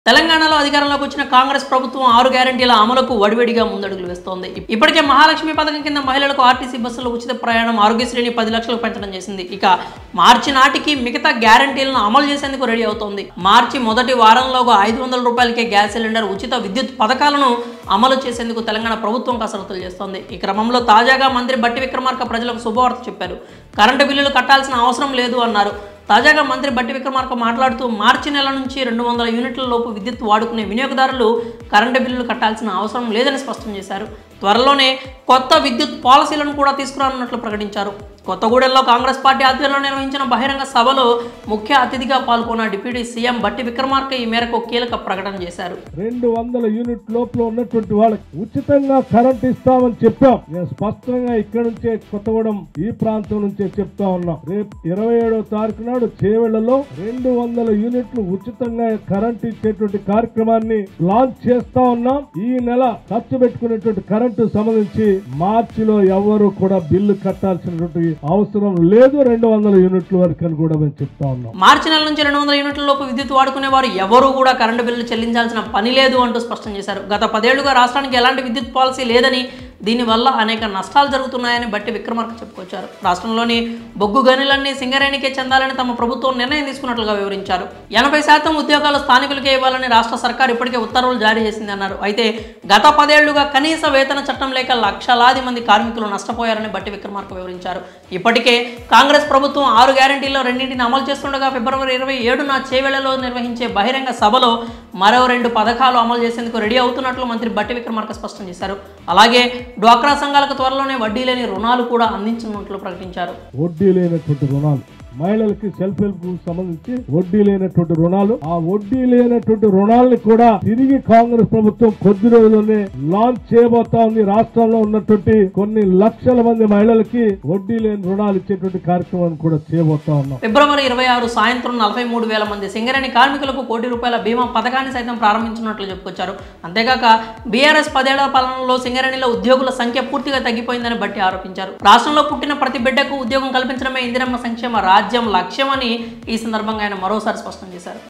తెలంగాణలో అధికారంలోకి వచ్చిన కాంగ్రెస్ ప్రభుత్వం ఆరు గ్యారంటీల అమలుకు వడివడిగా ముందడుగులు వేస్తోంది ఇప్పటికే మహాలక్ష్మి పథకం కింద మహిళలకు ఆర్టీసీ బస్సులో ఉచిత ప్రయాణం ఆరోగ్యశ్రేణి పది లక్షలకు పెంచడం చేసింది ఇక మార్చి నాటికి మిగతా గ్యారంటీలను అమలు చేసేందుకు రెడీ అవుతోంది మార్చి మొదటి వారంలోగా ఐదు వందల రూపాయలకే గ్యాస్ సిలిండర్ ఉచిత విద్యుత్ పథకాలను అమలు చేసేందుకు తెలంగాణ ప్రభుత్వం కసరత్తులు చేస్తోంది ఈ క్రమంలో తాజాగా మంత్రి బట్టి విక్రమార్క ప్రజలకు శుభవార్త చెప్పారు కరెంటు బిల్లులు కట్టాల్సిన అవసరం లేదు అన్నారు తాజాగా మంత్రి బట్టి విక్రమార్క మాట్లాడుతూ మార్చి నెల నుంచి రెండు వందల యూనిట్ల లోపు విద్యుత్ వాడుకునే వినియోగదారులు కరెంటు బిల్లులు కట్టాల్సిన అవసరం లేదని స్పష్టం చేశారు త్వరలోనే కొత్త విద్యుత్ పాలసీలను కూడా తీసుకురానున్నట్లు ప్రకటించారు కొత్తగూడెంలో కాంగ్రెస్ పార్టీ ఆధ్వర్యంలో నిర్వహించిన బహిరంగ సభలో ముఖ్య అతిథిగా పాల్గొన్న డిప్యూటీ సీఎం బట్టి విక్రమార్క ఈ మేరకు కీలక ప్రకటన చేశారు రెండు వందల యూనిట్ లోపల ఉన్నటువంటి వాళ్ళకి ఉచితంగా కరెంట్ ఇస్తామని చెప్పాం నేను స్పష్టంగా ఇక్కడ నుంచే కొత్తగూడెం ఈ ప్రాంతం నుంచే చెప్తా ఉన్నాం రేపు ఇరవై ఏడో తారీఖు నాడు చేవెళ్లలో రెండు వందల యూనిట్లు ఉచితంగా కరెంట్ ఇచ్చేటువంటి కార్యక్రమాన్ని లాంచ్ చేస్తా ఉన్నాం ఈ నెల ఖర్చు పెట్టుకునేటువంటి కరెంటు సంబంధించి మార్చిలో ఎవరు కూడా బిల్లు కట్టాల్సినటువంటి అవసరం లేదు రెండు వందల యూనిట్ల వరకు అని కూడా మేము చెప్తా ఉన్నాం మార్చి నెల నుంచి రెండు వందల యూనిట్ల లోపు విద్యుత్ వాడుకునే వారు ఎవరూ కూడా కరెంటు బిల్లు చెల్లించాల్సిన పని లేదు అంటూ స్పష్టం చేశారు గత పదేళ్లుగా రాష్ట్రానికి ఎలాంటి విద్యుత్ పాలసీ లేదని దీనివల్ల అనేక నష్టాలు జరుగుతున్నాయని బట్టి విక్రమార్క చెప్పుకొచ్చారు రాష్ట్రంలోని బొగ్గు గనులన్నీ సింగరేణికే చెందాలని తమ ప్రభుత్వం నిర్ణయం తీసుకున్నట్లుగా వివరించారు ఎనభై శాతం ఉద్యోగాలు స్థానికులకే ఇవ్వాలని రాష్ట్ర సర్కార్ ఇప్పటికే ఉత్తర్వులు జారీ చేసింది అన్నారు అయితే గత పదేళ్లుగా కనీస వేతన చట్టం లేక లక్షలాది మంది కార్మికులు నష్టపోయారని బట్టి విక్రమార్క వివరించారు ఇప్పటికే కాంగ్రెస్ ప్రభుత్వం ఆరు గ్యారంటీల్లో రెండింటిని అమలు చేస్తుండగా ఫిబ్రవరి ఇరవై ఏడున చేవెళ్లలో నిర్వహించే బహిరంగ సభలో మరో రెండు పథకాలు అమలు చేసేందుకు రెడీ అవుతున్నట్లు మంత్రి బట్టి విక్రమార్క స్పష్టం చేశారు అలాగే డ్వాక్రా సంఘాలకు త్వరలోనే వడ్డీ లేని రుణాలు కూడా అందించనున్నట్లు ప్రకటించారు వడ్డీ లేనటువంటి రుణాలు మహిళలకి సెల్ఫ్ హెల్ప్ గ్రూప్ సంబంధించి వడ్డీ లేనటువంటి రుణాలు ఆ వడ్డీ లేనటువంటి రుణాలని కూడా తిరిగి కాంగ్రెస్ ప్రభుత్వం కొద్ది రోజుల్లోనే లాంచ్ చేయబోతా ఉంది రాష్ట్రంలో ఉన్నటువంటి కొన్ని లక్షల మంది మహిళలకి వడ్డీ లేని రుణాలు ఇచ్చేటువంటి కార్యక్రమాన్ని కూడా చేయబోతా ఉన్నాం ఫిబ్రవరి ఇరవై ఆరు సాయంత్రం నలభై మూడు వేల మంది సింగరేణి కార్మికులకు కోటి రూపాయల బీమా పథకాన్ని సైతం ప్రారంభించినట్లు చెప్పుకొచ్చారు అంతేకాక బీఆర్ఎస్ పదేళ్ల పాలనలో సింగరేణిలో ఉద్యోగుల సంఖ్య పూర్తిగా తగ్గిపోయిందని బట్టి ఆరోపించారు రాష్ట్రంలో పుట్టిన ప్రతి బిడ్డకు ఉద్యోగం కల్పించడమే ఇందిరమ్మ సంక్షేమ రాజ్యం లక్ష్యమని ఈ సందర్భంగా ఆయన మరోసారి స్పష్టం చేశారు